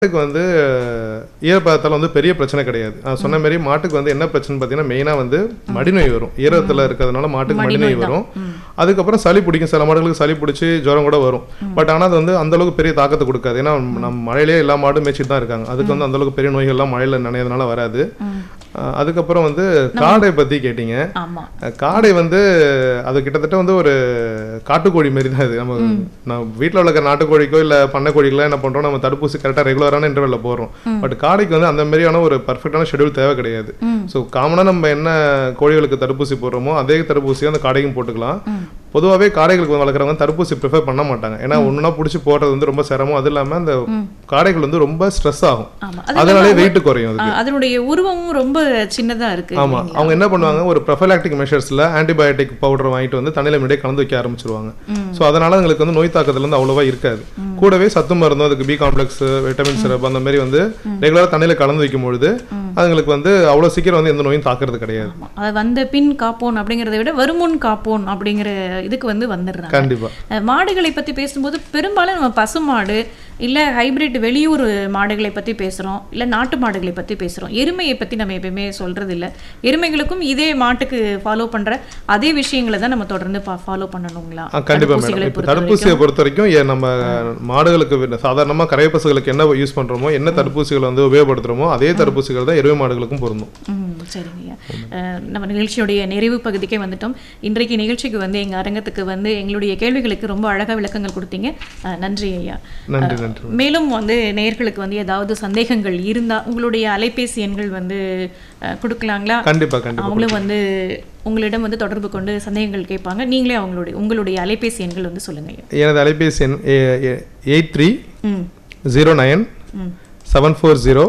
மாட்டுக்கு வந்து ஈரப்பதத்தால் வந்து பெரிய பிரச்சனை கிடையாது நான் சொன்ன மாதிரி மாட்டுக்கு வந்து என்ன பிரச்சனை பார்த்தீங்கன்னா மெயினாக வந்து மடிநோய் வரும் ஈரத்தில் இருக்கிறதுனால மாட்டுக்கு மடிநோய் வரும் அதுக்கப்புறம் சளி பிடிக்கும் சில மாடுகளுக்கு சளி பிடிச்சி ஜுரம் கூட வரும் பட் ஆனால் அது வந்து அந்த அளவுக்கு பெரிய தாக்கத்தை கொடுக்காது ஏன்னா நம்ம மழையிலேயே எல்லா மாடும் மேய்ச்சிட்டு தான் இருக்காங்க அதுக்கு வந்து அந்த அளவுக்கு பெரிய நோய்கள்லாம் மழையில் நனையதுனால வராது அஹ் அதுக்கப்புறம் வந்து காடை பற்றி கேட்டீங்க ஆமா அஹ் காடை வந்து அது கிட்டத்தட்ட வந்து ஒரு காட்டுக்கோழி மாதிரி தான் இது நம்ம நம்ம வீட்டில் வளர்க்குற நாட்டுக்கோழிக்கோ இல்லை பண்ணைக்கோழிக்கோ என்ன பண்ணுறோம் நம்ம தடுப்பூசி கரெக்டாக ரெகுலரான இன்டர்வெல்ல போடுறோம் பட் காடைக்கு வந்து அந்த மாதிரியான ஒரு பர்ஃபெக்டான ஷெடியூல் தேவை கிடையாது ஸோ காமனாக நம்ம என்ன கோழிகளுக்கு தடுப்பூசி போடுறோமோ அதே தடுப்பூசியை அந்த காடைக்கும் போட்டுக்கலாம் பொதுவாகவே காடைகளுக்கு வந்து வளர்க்குறவங்க தடுப்பூசி ப்ரிஃபர் பண்ண மாட்டாங்க ஏன்னா ஒன்றுனா பிடிச்சி போடுறது வந்து ரொம்ப சிரமம் அது இல்லாமல் அந்த காடைகள் வந்து ரொம்ப ஸ்ட்ரெஸ் ஆகும் ஆமா அதனாலே வெயிட் குறையும் அதுக்கு ஆ, அதனுடைய உருவமும் ரொம்ப சின்னதா இருக்கு ஆமா அவங்க என்ன பண்ணுவாங்க ஒரு ப்ரொஃபலாக்டிக் மெஷர்ஸ்ல ஆன்டிபயோட்டிக் பவுடர் வாங்கிட்டு வந்து தண்ணியில முன்னாடியே கலந்து வைக்க ஆரம்பிச்சிருவாங்க சோ அதனால உங்களுக்கு வந்து நோய் தாக்கத்துல இருந்து அவ்வளவா இருக்காது கூடவே சத்து மருந்தும் அதுக்கு பி காம்ப்ளெக்ஸ் விட்டமின் சிரப் அந்த மாதிரி வந்து ரெகுலரா தண்ணியில கலந்து வைக்கும் பொழுது அதுங்களுக்கு வந்து அவ்வளவு சீக்கிரம் வந்து எந்த நோயும் தாக்குறது கிடையாது ஆமா. அது வந்த பின் காப்போன் அப்படிங்கறத விட வருமுன் காப்போன் அப்படிங்கிற இதுக்கு வந்து வந்துடுறாங்க கண்டிப்பா அஹ், மாடுகளை பத்தி பேசும்போது பெரும்பாலும் நம்ம பசுமாடு இல்ல ஹைபிரிட் வெளியூர் மாடுகளை பத்தி பேசுறோம் இல்ல நாட்டு மாடுகளை பத்தி பேசுறோம் எருமையை பத்தி நம்ம எப்பயுமே சொல்றது இல்ல எருமைகளுக்கும் இதே மாட்டுக்கு ஃபாலோ பண்ற அதே விஷயங்களை தான் நம்ம தொடர்ந்து ஃபாலோ பண்ணணுங்களா ஆ, கண்டிப்பா தடுப்பூசிகளை மேடம் இப்போ பொறுத்த தடுப்பூசியை பொறுத்த வரைக்கும் ஏ- நம்ம மாடுகளுக்கு வி- சாதாரணமா கரை பசுகளுக்கு என்ன யூஸ் பண்றோமோ என்ன தடுப்பூசிகளை வந்து உபயோகப்படுத்துறோமோ அதே தடுப்பூசிகள் தான் எருமை மாடுகளுக்கும் பொருந்தும் ம் சரிங்கய்யா அஹ், நம்ம நிகழ்ச்சியுடைய நிறைவு பகுதிக்கே வந்துட்டோம் இன்றைக்கு நிகழ்ச்சிக்கு வந்து எங்க அரங்கத்துக்கு வந்து எங்களுடைய கேள்விகளுக்கு ரொம்ப அழகா விளக்கங்கள் கொடுத்தீங்க அஹ், நன்றி ஐயா நன்றி நன்றி மேலும் வந்து நேயர்களுக்கு வந்து ஏதாவது சந்தேகங்கள் இருந்தா உங்களுடைய அலைபேசி எண்கள் வந்து அஹ், கொடுக்கலாங்களா கண்டிப்பா கண்டிப்பா அவங்களும் வந்து உங்களிடம் வந்து தொடர்பு கொண்டு சந்தேகங்கள் கேட்பாங்க நீங்களே அவங்களுடைய உங்களுடைய அலைபேசி எண்கள் வந்து சொல்லுங்க ஐயா எனது அலைபேசி எண் eight three hmm zero nine hmm seven four zero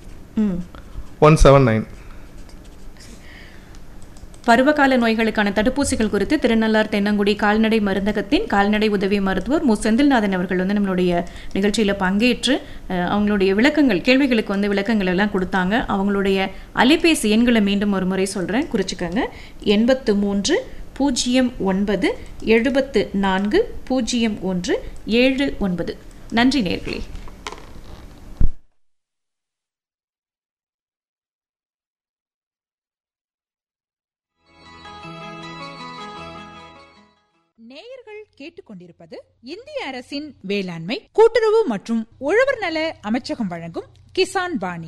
hmm one seven nine பருவகால நோய்களுக்கான தடுப்பூசிகள் குறித்து திருநள்ளார் தென்னங்குடி கால்நடை மருந்தகத்தின் கால்நடை உதவி மருத்துவர் மு செந்தில்நாதன் அவர்கள் வந்து நம்மளுடைய நிகழ்ச்சியில் பங்கேற்று அஹ், அவங்களுடைய விளக்கங்கள் கேள்விகளுக்கு வந்து விளக்கங்கள் எல்லாம் கொடுத்தாங்க அவங்களுடைய அலைபேசி எண்களை மீண்டும் ஒரு முறை சொல்கிறேன் குறிச்சிக்கோங்க எண்பத்து மூன்று பூஜ்ஜியம் ஒன்பது எழுபத்து நான்கு பூஜ்ஜியம் ஒன்று ஏழு ஒன்பது நன்றி நேர்களே நேயர்கள் கேட்டுக்கொண்டிருப்பது இந்திய அரசின் வேளாண்மை கூட்டுறவு மற்றும் உழவர் நல அமைச்சகம் வழங்கும் கிசான் வாணி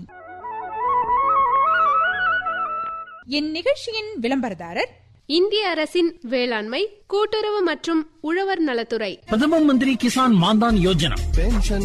இந்நிகழ்ச்சியின் விளம்பரதாரர் இந்திய அரசின் வேளாண்மை கூட்டுறவு மற்றும் உழவர் நலத்துறை பிரதம மந்திரி கிசான் மான்தான் யோஜனா